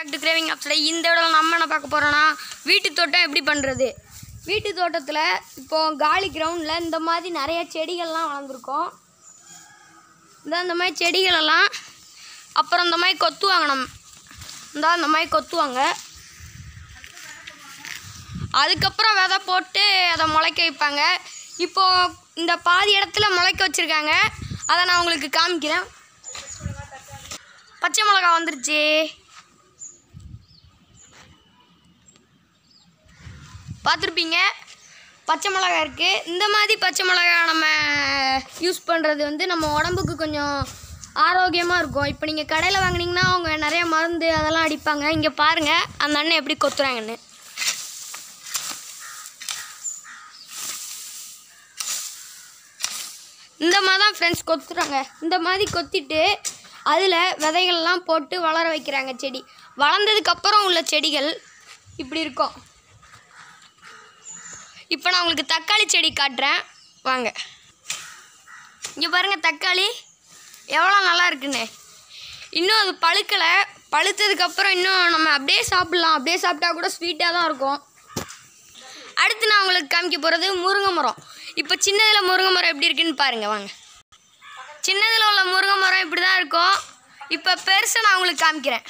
back to craving ஆப்ஸில் இந்த இடத்துல நம்ம என்ன பார்க்க போகிறோன்னா வீட்டு தோட்டம் எப்படி பண்ணுறது வீட்டு தோட்டத்தில் இப்போ காலி கிரவுண்டில் இந்த மாதிரி நிறைய செடிகள்லாம் வளர்ந்துருக்கும் இந்த இந்த மாதிரி செடிகளெல்லாம் அப்புறம் இந்த மாதிரி கொத்துவாங்க நம்ம இந்த இந்த மாதிரி கொத்துவாங்க அதுக்கப்புறம் விதை போட்டு அதை முளைக்க வைப்பாங்க இப்போ இந்த பாதி இடத்துல முளைக்க வச்சுருக்காங்க அதை நான் உங்களுக்கு காமிக்கிறேன் பச்சை மிளகா வந்துருச்சு பார்த்துருப்பீங்க பச்சை மிளகா இருக்குது இந்த மாதிரி பச்சை மிளகா நம்ம யூஸ் பண்ணுறது வந்து நம்ம உடம்புக்கு கொஞ்சம் ஆரோக்கியமாக இருக்கும் இப்போ நீங்கள் கடையில் வாங்குனீங்கன்னா அவங்க நிறைய மருந்து அதெல்லாம் அடிப்பாங்க இங்கே பாருங்கள் அந்த அண்ணன் எப்படி கொத்துறாங்கன்னு இந்த மாதிரி தான் ஃப்ரெண்ட்ஸ் கொத்துறாங்க இந்த மாதிரி கொத்திட்டு அதில் விதைகள்லாம் போட்டு வளர வைக்கிறாங்க செடி வளர்ந்ததுக்கப்புறம் உள்ள செடிகள் இப்படி இருக்கும் இப்போ நான் உங்களுக்கு தக்காளி செடி காட்டுறேன் வாங்க இங்கே பாருங்கள் தக்காளி எவ்வளோ நல்லா இருக்குன்னு இன்னும் அது பழுக்கலை பழுத்ததுக்கப்புறம் இன்னும் நம்ம அப்படியே சாப்பிட்லாம் அப்படியே சாப்பிட்டா கூட ஸ்வீட்டாக தான் இருக்கும் அடுத்து நான் உங்களுக்கு காமிக்க போகிறது முருங்கை மரம் இப்போ சின்னதில் முருங்கை மரம் எப்படி இருக்குன்னு பாருங்கள் வாங்க சின்னதில் உள்ள முருங்கை மரம் இப்படி தான் இருக்கும் இப்போ பெருசை நான் உங்களுக்கு காமிக்கிறேன்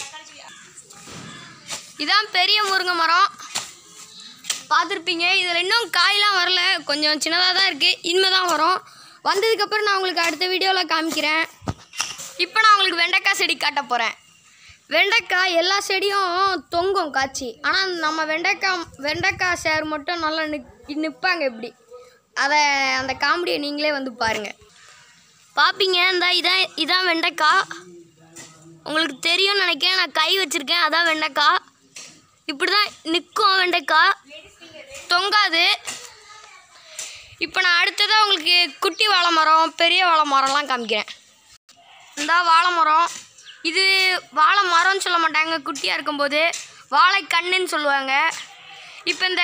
இதான் பெரிய முருங்கை மரம் பார்த்துருப்பீங்க இதில் இன்னும் காயெலாம் வரல கொஞ்சம் சின்னதாக தான் இருக்குது இனிமேல் தான் வரும் வந்ததுக்கப்புறம் நான் உங்களுக்கு அடுத்த வீடியோவில் காமிக்கிறேன் இப்போ நான் உங்களுக்கு வெண்டைக்காய் செடி காட்ட போகிறேன் வெண்டைக்காய் எல்லா செடியும் தொங்கும் காய்ச்சி ஆனால் நம்ம வெண்டைக்காய் வெண்டைக்காய் சேர் மட்டும் நல்லா நிக் நிற்பாங்க இப்படி அதை அந்த காமெடியை நீங்களே வந்து பாருங்கள் பார்ப்பீங்க இந்த இதான் இதான் வெண்டைக்காய் உங்களுக்கு தெரியும்னு நினைக்கிறேன் நான் கை வச்சுருக்கேன் அதான் வெண்டைக்காய் இப்படி தான் நிற்கும் வெண்டைக்காய் தொங்காது இப்போ நான் அடுத்ததாக உங்களுக்கு குட்டி வாழை மரம் பெரிய வாழை மரம்லாம் காமிக்கிறேன் இந்த வாழை மரம் இது வாழை மரம்னு சொல்ல மாட்டாங்க குட்டியாக இருக்கும்போது வாழை கண்ணுன்னு சொல்லுவாங்க இப்போ இந்த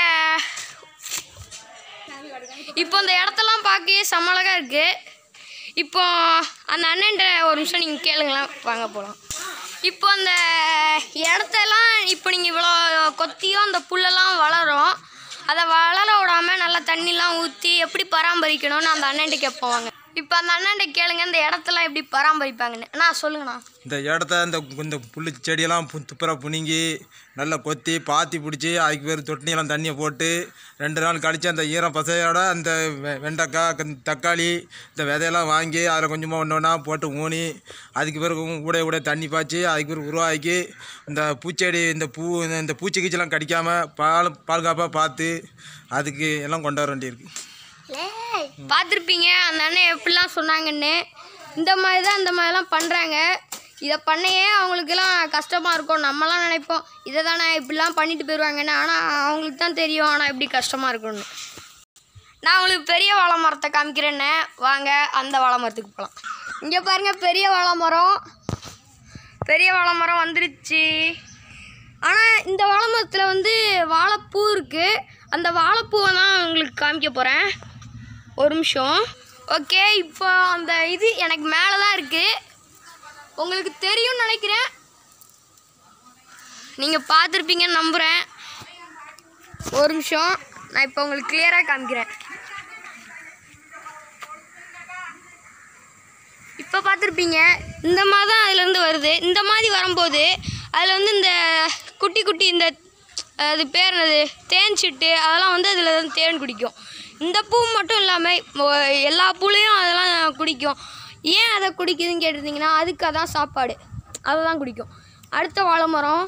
இப்போ இந்த இடத்தெல்லாம் பார்க்கவே செம்மழகா இருக்குது இப்போ அந்த அண்ணன்ட்ட ஒரு நிமிஷம் நீங்கள் கேளுங்களேன் வாங்க போகலாம் இப்போ அந்த இடத்தெல்லாம் இப்போ நீங்கள் இவ்வளோ கொத்தியும் அந்த புல்லெல்லாம் வளரும் அதை வளர விடாமல் நல்லா தண்ணிலாம் ஊற்றி எப்படி பராமரிக்கணும்னு அந்த அண்ணன்ட்ட கேட்போம் வாங்க இப்போ அந்த அண்ணன்ட்ட கேளுங்க இந்த இடத்தெல்லாம் எப்படி பராமரிப்பாங்கன்னு அண்ணா சொல்லுங்கண்ணா இந்த இடத்த இந்த இந்த புல்லு செடியெல்லாம் பு துப்புரா புனிங்கி நல்லா கொத்தி பாத்தி பிடிச்சி அதுக்கு பேர் தொட்டினியெல்லாம் தண்ணியை போட்டு ரெண்டு நாள் கழித்து அந்த ஈரம் பசையோட அந்த வெ- வெண்டைக்காய் கந்- தக்காளி இந்த விதையெல்லாம் வாங்கி அதில் கொஞ்சமாக ஒன்று ஒன்றா போட்டு ஊனி அதுக்கு பிறகு கூட கூட தண்ணி பாய்ச்சி அதுக்கு பிறகு உருவாக்கி இந்த பூச்செடி இந்த பூ இந்த- இந்த பூச்சி கீச்செல்லாம் கடிக்காமல் பால் பாதுகாப்பாக பார்த்து அதுக்கு எல்லாம் கொண்டு வர வேண்டியிருக்கு பார்த்துருப்பீங்க அந்த அண்ணன் எப்படிலாம் சொன்னாங்கன்னு இந்த மாதிரி தான் இந்த மாதிரிலாம் பண்ணுறாங்க இதை பண்ணையே அவங்களுக்கெல்லாம் கஷ்டமாக இருக்கும் நம்மலாம் நினைப்போம் இதை தானே இப்படிலாம் பண்ணிட்டு போயிடுவாங்கன்னு ஆனால் அவங்களுக்கு தான் தெரியும் ஆனால் எப்படி கஷ்டமாக இருக்கும்னு நான் உங்களுக்கு பெரிய வாழை மரத்தை காமிக்கிறேன்னே வாங்க அந்த வாழை மரத்துக்கு போகலாம் இங்கே பாருங்கள் பெரிய வாழை மரம் பெரிய வாழை மரம் வந்துருச்சு ஆனால் இந்த வாழை மரத்தில் வந்து வாழைப்பூ இருக்குது அந்த வாழைப்பூவை தான் உங்களுக்கு காமிக்க போகிறேன் ஒரு நிமிஷம் ஓகே இப்போ அந்த இது எனக்கு மேலே தான் இருக்குது உங்களுக்கு தெரியும்னு நினைக்கிறேன் நீங்கள் பார்த்துருப்பீங்கன்னு நம்புகிறேன் ஒரு நிமிஷம் நான் இப்போ உங்களுக்கு கிளியராக காமிக்கிறேன் இப்போ பார்த்துருப்பீங்க இந்த மாதிரி தான் அதுலேருந்து வருது இந்த மாதிரி வரும்போது அதில் வந்து இந்த குட்டி குட்டி இந்த அது பேர் என்னது தேன் சிட்டு அதெல்லாம் வந்து அதில் வந்து தேன் குடிக்கும் இந்த பூ மட்டும் இல்லாமல் எல்லா பூலையும் அதெல்லாம் குடிக்கும் ஏன் அதை குடிக்குதுன்னு கேட்டிருந்தீங்கன்னா அதுக்கு அதான் சாப்பாடு அதை தான் குடிக்கும் அடுத்த வாழை மரம்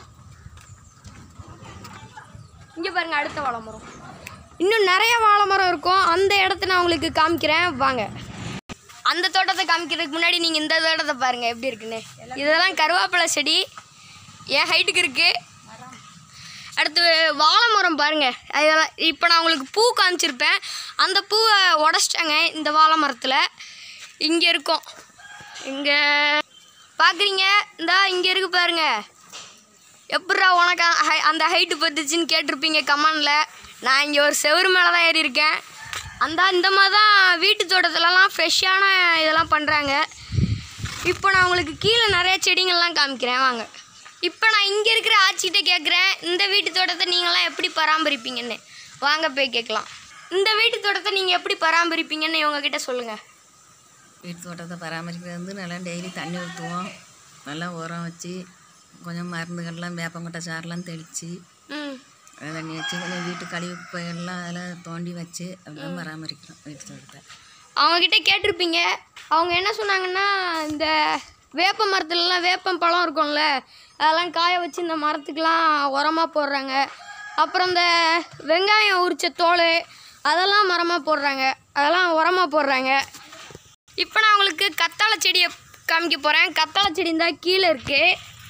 இங்கே பாருங்க அடுத்த வாழை மரம் இன்னும் நிறைய வாழை மரம் இருக்கும் அந்த இடத்த நான் உங்களுக்கு காமிக்கிறேன் வாங்க அந்த தோட்டத்தை காமிக்கிறதுக்கு முன்னாடி நீங்கள் இந்த தோட்டத்தை பாருங்கள் எப்படி இருக்குன்னு இதெல்லாம் கருவேப்பிலை செடி என் ஹைட்டுக்கு இருக்குது அடுத்து வாழை மரம் பாருங்கள் அதெல்லாம் இப்போ நான் உங்களுக்கு பூ காமிச்சிருப்பேன் அந்த பூவை உடச்சிட்டாங்க இந்த வாழை மரத்தில் இங்கே இருக்கும் இங்கே பார்க்குறீங்க இந்தா இங்கே இருக்கு பாருங்க எப்பட்றா உனக்கு அந்த ஹை- அந்த ஹைட்டு பத்துச்சுன்னு கேட்டிருப்பீங்க கமெண்டில் நான் இங்கே ஒரு செவுரு மேலே தான் ஏறி இருக்கேன் அந்த இந்த மாதிரி தான் வீட்டு தோட்டத்துலலாம் ஃப்ரெஷ்ஷான இதெல்லாம் பண்ணுறாங்க இப்போ நான் உங்களுக்கு கீழே நிறைய செடிங்கள்லாம் காமிக்கிறேன் வாங்க இப்போ நான் இங்கே இருக்கிற ஆட்சிகிட்ட கேட்குறேன் இந்த வீட்டு தோட்டத்தை நீங்களாம் எப்படி பராமரிப்பீங்கன்னு வாங்க போய் கேட்கலாம் இந்த வீட்டு தோட்டத்தை நீங்கள் எப்படி பராமரிப்பீங்கன்னு இவங்க கிட்ட சொல்லுங்கள் வீட்டு தோட்டத்தை பராமரிக்கிறது வந்து நல்லா டெய்லி தண்ணி ஊற்றுவோம் நல்லா உரம் வச்சு கொஞ்சம் மருந்துகள்லாம் வேப்பங்கொட்டை சாரெலாம் தெளித்து ம் அதை தண்ணி வச்சு கொஞ்சம் வீட்டு கழிவு குப்பைகள்லாம் அதில் தோண்டி வச்சு அப்படிதான் பராமரிக்கிறோம் வீட்டு தோட்டத்தை அவங்கக்கிட்ட கேட்டிருப்பீங்க அவங்க என்ன சொன்னாங்கன்னா இந்த வேப்ப மரத்துலலாம் வேப்பம் பழம் இருக்கும்ல அதெல்லாம் காய வச்சு இந்த மரத்துக்கெலாம் உரமாக போடுறாங்க அப்புறம் இந்த வெங்காயம் உரிச்ச தோல் அதெல்லாம் மரமாக போடுறாங்க அதெல்லாம் உரமாக போடுறாங்க இப்போ நான் உங்களுக்கு கத்தாழை செடியை காமிக்க போகிறேன் கத்தாழை செடி இந்த கீழே இருக்குது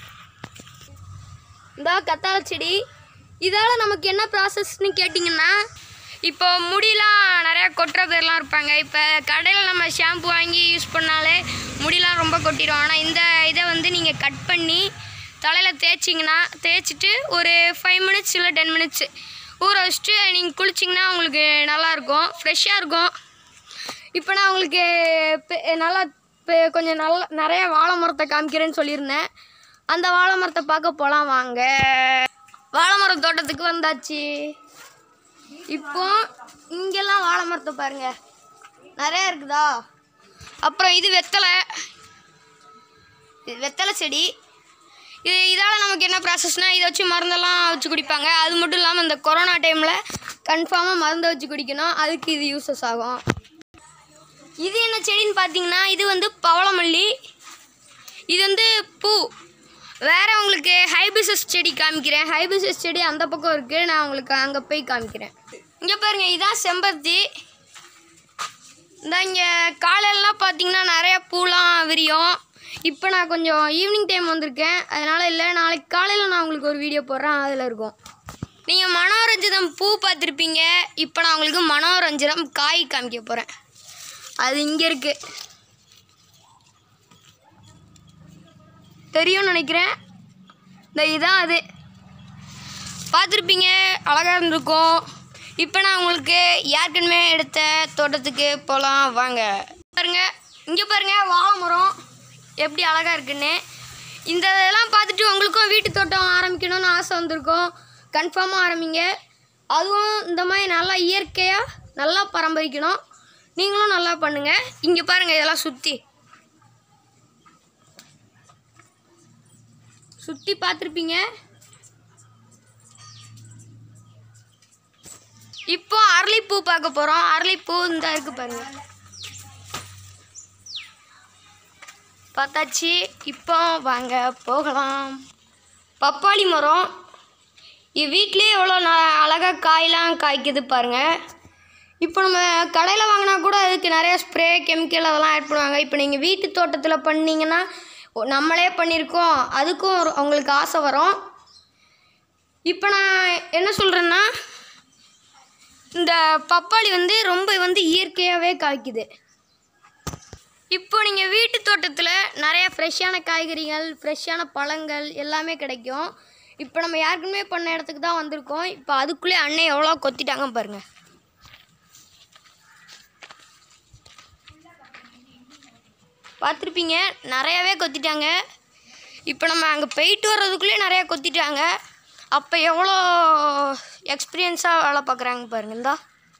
இந்த கத்தாழை செடி இதால் நமக்கு என்ன ப்ராசஸ்னு கேட்டிங்கன்னா இப்போ முடியெலாம் நிறையா கொட்டுற பேர்லாம் இருப்பாங்க இப்போ கடையில் நம்ம ஷாம்பு வாங்கி யூஸ் பண்ணாலே முடியெலாம் ரொம்ப கொட்டிடும் ஆனால் இந்த இதை வந்து நீங்கள் கட் பண்ணி தலையில் தேய்ச்சிங்கன்னா தேய்ச்சிட்டு ஒரு ஃபைவ் மினிட்ஸ் இல்லை டென் மினிட்ஸ் ஊற வச்சுட்டு நீங்கள் குளிச்சிங்கன்னா உங்களுக்கு நல்லாயிருக்கும் ஃப்ரெஷ்ஷாக இருக்கும் இப்போ நான் உங்களுக்கு பெ- நல்லா பெ- கொஞ்சம் நல்ல நிறைய வாழை மரத்தை காமிக்கிறேன்னு சொல்லியிருந்தேன் அந்த வாழை மரத்தை பார்க்க போகலாம் வாங்க வாழை மரம் தோட்டத்துக்கு வந்தாச்சு இப்போ இங்கெல்லாம் வாழை மரத்தை பாருங்க நிறையா இருக்குதா அப்புறம் இது வெத்தலை இது வெத்தலை செடி இது இதால் நமக்கு என்ன ப்ராசஸ்னால் இதை வச்சு மருந்தெல்லாம் வச்சு குடிப்பாங்க அது மட்டும் இல்லாமல் இந்த கொரோனா டைமில் கன்ஃபார்மாக மருந்தை வச்சு குடிக்கணும் அதுக்கு இது யூஸஸ் ஆகும் இது என்ன செடின்னு பார்த்தீங்கன்னா இது வந்து பவளமல்லி இது வந்து பூ வேற உங்களுக்கு ஹைபிசஸ் செடி காமிக்கிறேன் ஹைபிசஸ் செடி அந்த பக்கம் இருக்குது நான் உங்களுக்கு அங்கே போய் காமிக்கிறேன் இங்கே பாருங்க இதான் செம்பருத்தி இந்த இங்கே காலையிலலாம் பார்த்தீங்கன்னா நிறைய பூலாம் விரியும் இப்போ நான் கொஞ்சம் ஈவினிங் டைம் வந்திருக்கேன் அதனால் இல்லை நாளைக்கு காலையில் நான் உங்களுக்கு ஒரு வீடியோ போடுறேன் அதில் இருக்கும் நீங்கள் மனோரஞ்சிதம் பூ பார்த்துருப்பீங்க இப்போ நான் உங்களுக்கு மனோரஞ்சிதம் காய் காமிக்க போகிறேன் அது இங்கே இருக்கு தெரியும்னு நினைக்கிறேன் இந்த இதான் அது பார்த்துருப்பீங்க அழகாக இருந்திருக்கும் இப்போ நான் உங்களுக்கு ஏற்கனவே எடுத்த தோட்டத்துக்கு போகலாம் வாங்க பாருங்க இங்கே பாருங்க வாழை மரம் எப்படி அழகாக இருக்குன்னு இந்த இதெல்லாம் பார்த்துட்டு உங்களுக்கும் வீட்டு தோட்டம் ஆரம்பிக்கணும்னு ஆசை வந்திருக்கும் கன்ஃபார்மாக ஆரம்பிங்க அதுவும் இந்த மாதிரி நல்லா இயற்கையாக நல்லா பராமரிக்கணும் நீங்களும் நல்லா பண்ணுங்க இங்கே பாருங்க இதெல்லாம் சுற்றி சுற்றி பார்த்துருப்பீங்க இப்போ அரளிப்பூ பார்க்க போகிறோம் அரளிப்பூ இந்த இருக்கு பாருங்க பார்த்தாச்சு இப்போ வாங்க போகலாம் பப்பாளி மரம் இது வீட்லேயே எவ்வளோ ந அழகாக காயெலாம் காய்க்குது பாருங்கள் இப்போ நம்ம கடையில் வாங்கினா கூட அதுக்கு நிறைய ஸ்ப்ரே கெமிக்கல் அதெல்லாம் ஆட் பண்ணுவாங்க இப்போ நீங்கள் வீட்டு தோட்டத்தில் பண்ணீங்கன்னா ஓ, நம்மளே பண்ணியிருக்கோம் அதுக்கும் ஒரு உங்களுக்கு ஆசை வரும் இப்போ நான் என்ன சொல்கிறேன்னா இந்த பப்பாளி வந்து ரொம்ப வந்து இயற்கையாகவே காய்க்குது இப்போ நீங்கள் வீட்டு தோட்டத்தில் நிறைய ஃப்ரெஷ்ஷான காய்கறிகள் ஃப்ரெஷ்ஷான பழங்கள் எல்லாமே கிடைக்கும் இப்போ நம்ம யாருக்குமே பண்ண இடத்துக்கு தான் வந்திருக்கோம் இப்போ அதுக்குள்ளே அண்ணன் எவ்வளோ கொத்திட்டாங்க பாருங்கள் பார்த்துருப்பீங்க நிறையாவே கொத்திட்டாங்க இப்போ நம்ம அங்கே போயிட்டு வர்றதுக்குள்ளே நிறையா கொத்திட்டாங்க அப்போ எவ்வளோ எக்ஸ்பீரியன்ஸாக வேலை பார்க்குறாங்க பாருங்க இந்தா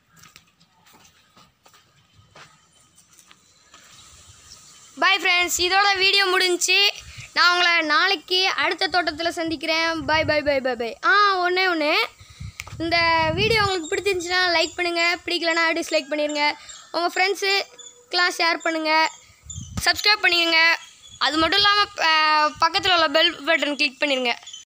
பாய் ஃப்ரெண்ட்ஸ் இதோட வீடியோ முடிஞ்சுச்சு நான் உங்களை நாளைக்கு அடுத்த தோட்டத்தில் சந்திக்கிறேன் பாய் பாய் பாய் பாய் பாய் ஆ ஒன்றே ஒன்று இந்த வீடியோ உங்களுக்கு பிடிச்சிருந்துச்சுன்னா லைக் பண்ணுங்கள் பிடிக்கலனா டிஸ்லைக் பண்ணிடுங்க உங்கள் ஃப்ரெண்ட்ஸுக்கெலாம் ஷேர் பண்ணுங்கள் சப்ஸ்கிரைப் பண்ணிடுங்க அது மட்டும் இல்லாமல் பக்கத்தில் உள்ள பெல் பட்டன் கிளிக் பண்ணிடுங்க